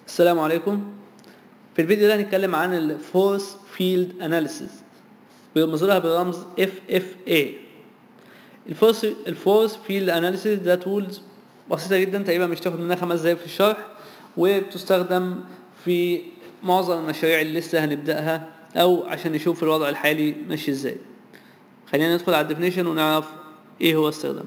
السلام عليكم في الفيديو ده هنتكلم عن ال Force Field Analysis بيرمزوا بالرمز FFA الفورس الفورس فيلد اناليسيس ده تولز بسيطه جدا تقريبا مش تاخد منها خمس دقايق في الشرح وبتستخدم في معظم المشاريع اللي لسه هنبداها او عشان نشوف الوضع الحالي ماشي ازاي خلينا ندخل على الديفينيشن ونعرف ايه هو استخدامه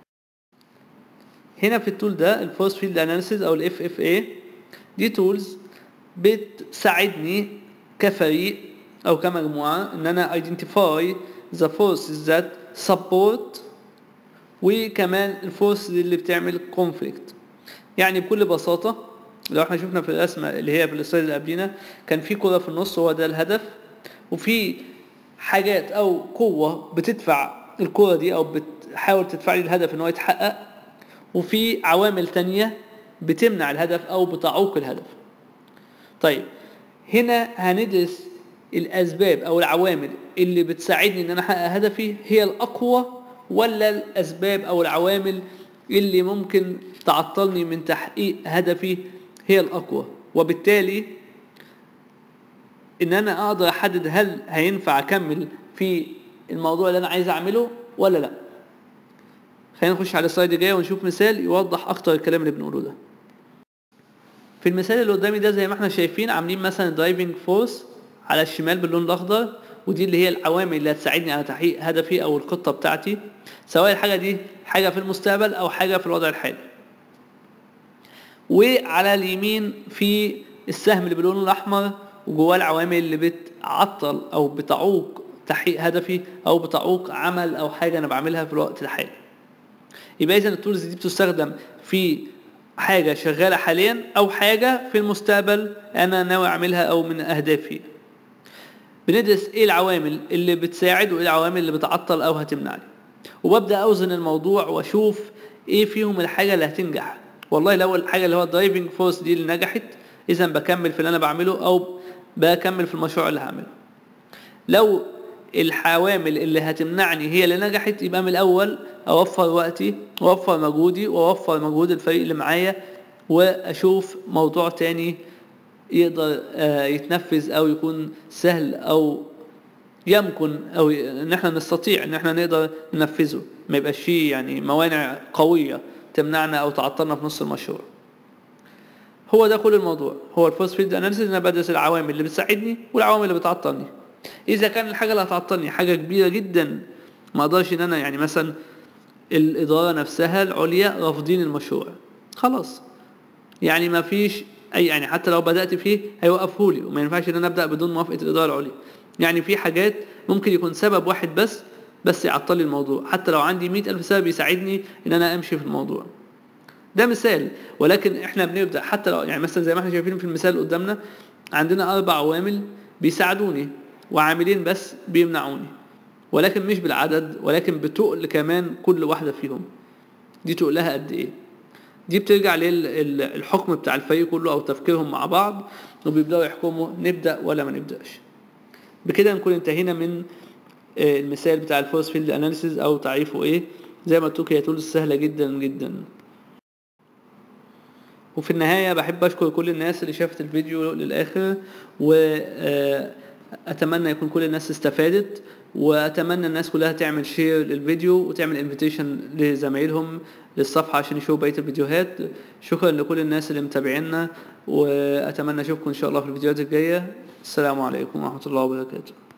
هنا في التول ده الفورس فيلد اناليسيس او الاف اف اي دي تولز بتساعدني كفريق او كمجموعه ان انا ايدنتيفاي ذا forces that support وكمان الفورس اللي بتعمل conflict يعني بكل بساطه لو احنا شفنا في الرسمه اللي هي في السلايد اللي قبلينا كان في كره في النص هو ده الهدف وفي حاجات او قوه بتدفع الكره دي او بتحاول تدفع لي الهدف ان هو يتحقق وفي عوامل تانية بتمنع الهدف او بتعوق الهدف طيب هنا هندرس الاسباب او العوامل اللي بتساعدني ان انا احقق هدفي هي الاقوى ولا الاسباب او العوامل اللي ممكن تعطلني من تحقيق هدفي هي الاقوى وبالتالي ان انا اقدر احدد هل هينفع اكمل في الموضوع اللي انا عايز اعمله ولا لا خلينا نخش على السلايد الجاي ونشوف مثال يوضح اكتر الكلام اللي بنقوله ده في المثال اللي قدامي ده زي ما احنا شايفين عاملين مثلا درايفنج فورس على الشمال باللون الاخضر ودي اللي هي العوامل اللي هتساعدني على تحقيق هدفي او الخطه بتاعتي سواء الحاجه دي حاجه في المستقبل او حاجه في الوضع الحالي وعلى اليمين في السهم اللي باللون الاحمر وجواه العوامل اللي بتعطل او بتعوق تحقيق هدفي او بتعوق عمل او حاجه انا بعملها في الوقت الحالي يبقى اذا التولز دي بتستخدم في حاجه شغاله حاليا او حاجه في المستقبل انا ناوي اعملها او من اهدافي بندرس ايه العوامل اللي بتساعد وايه العوامل اللي بتعطل او هتمنعني وببدا اوزن الموضوع واشوف ايه فيهم الحاجه اللي هتنجح والله لو الحاجه اللي هو الدرايفنج فورس دي اللي نجحت اذا بكمل في اللي انا بعمله او بكمل في المشروع اللي هعمله لو الحوامل اللي هتمنعني هي اللي نجحت يبقى من الاول اوفر وقتي واوفر مجهودي واوفر مجهود الفريق اللي معايا واشوف موضوع تاني يقدر يتنفذ او يكون سهل او يمكن او ان احنا نستطيع ان احنا نقدر ننفذه ما يبقاش فيه يعني موانع قويه تمنعنا او تعطلنا في نص المشروع هو ده كل الموضوع هو الفورس فيلد اناليسيس انا بدرس العوامل اللي بتساعدني والعوامل اللي بتعطلني اذا كان الحاجه اللي هتعطلني حاجه كبيره جدا ما اقدرش ان انا يعني مثلا الاداره نفسها العليا رافضين المشروع خلاص يعني ما فيش اي يعني حتى لو بدات فيه هيوقفوا لي وما ينفعش ان انا ابدا بدون موافقه الاداره العليا يعني في حاجات ممكن يكون سبب واحد بس بس يعطل لي الموضوع حتى لو عندي مئة ألف سبب يساعدني ان انا امشي في الموضوع ده مثال ولكن احنا بنبدا حتى لو يعني مثلا زي ما احنا شايفين في المثال اللي قدامنا عندنا اربع عوامل بيساعدوني وعاملين بس بيمنعوني ولكن مش بالعدد ولكن بتقل كمان كل واحده فيهم دي تقلها قد ايه دي بترجع للحكم بتاع الفريق كله او تفكيرهم مع بعض وبيبداوا يحكموا نبدا ولا ما نبداش بكده نكون انتهينا من المثال بتاع الفورس فيلد اناليسيز او تعريفه ايه زي ما قلت لك هي تولز سهله جدا جدا وفي النهاية بحب أشكر كل الناس اللي شافت الفيديو للآخر وأتمنى يكون كل الناس استفادت وأتمنى الناس كلها تعمل شير للفيديو وتعمل انفيتيشن لزمايلهم للصفحة عشان يشوفوا بقية الفيديوهات شكرا لكل الناس اللي متابعينا وأتمنى أشوفكم إن شاء الله في الفيديوهات الجاية السلام عليكم ورحمة الله وبركاته